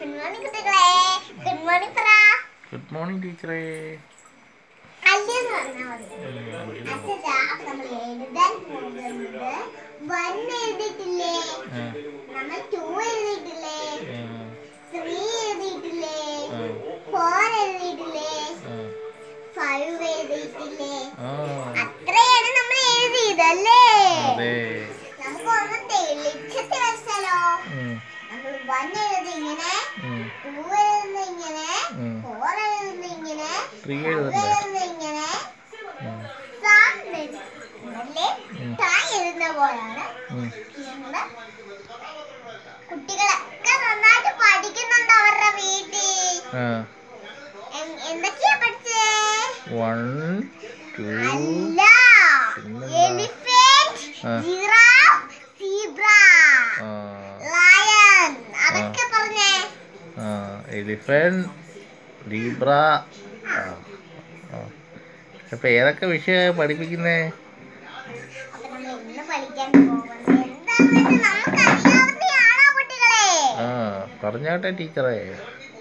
Good morning കുട്ടികളെ good morning പറ good morning ടീച്ചറേ അല്ലെന്ന് പറഞ്ഞാൽ മതി അച്ഛാ നമ്മൾ എഴുതാൻ പോകുന്നത് വൺ എഴുതിയിട്ടില്ലേ നമ്മൾ ടു എഴുതിയിട്ടില്ലേ ത്രീ എഴുതിയിട്ടില്ലേ ഫോർ എഴുതിയിട്ടില്ലേ ഫൈവ് എഴുതിയിട്ടില്ലേ അത്രയാണ് നമ്മൾ എഴുതിയത് അല്ലേ അതെ നമുക്ക് ഒന്ന് തെളിച്ചത്തിൽ വെച്ചാലോ ഉം, നമ്മൾ വൺ എഴുതി ഇങ്ങനെ ഉം. ടു എഴുതുന്ന ഇങ്ങനെ ഉം. ഫോർ എഴുതുന്ന ഇങ്ങനെ Three five എഴുതണ്ടേ? എഴുതുന്ന ഇങ്ങനെ ഉം, സാറ്റ് എഴുതുന്നല്ലേ ഉം. തായ് എഴുതുന്ന പോലാണ് ഉം. നമ്മുടെ കുട്ടികളൊക്കെ നന്നായിട്ട് പഠിക്കുന്നുണ്ട് അവരുടെ വീട്ടിൽ ആ എൻ- എന്തൊക്കെയാ പഠിച്ചേ വൺ ടു അല്ല പിന്നെന്താ? എലിഫന്റ് ആ. ജിറാഫ് സീബ്ര ആ ലയൺ അതൊക്കെ പറഞ്ഞേ ആ എലിഫന്റ് ലീബ്ര ആ ആ. അപ്പൊ ഏതൊക്കെ വിഷയമാണ് പഠിപ്പിക്കുന്നേ അപ്പൊ നമ്മൾ ഇന്ന് പഠിക്കാൻ പോകുന്നത് എന്താണെന്ന് വെച്ചാൽ നമുക്ക് അറിയാവുന്നതാണോ കുട്ടികളെ ആ പറഞ്ഞാട്ടെ ടീച്ചറേ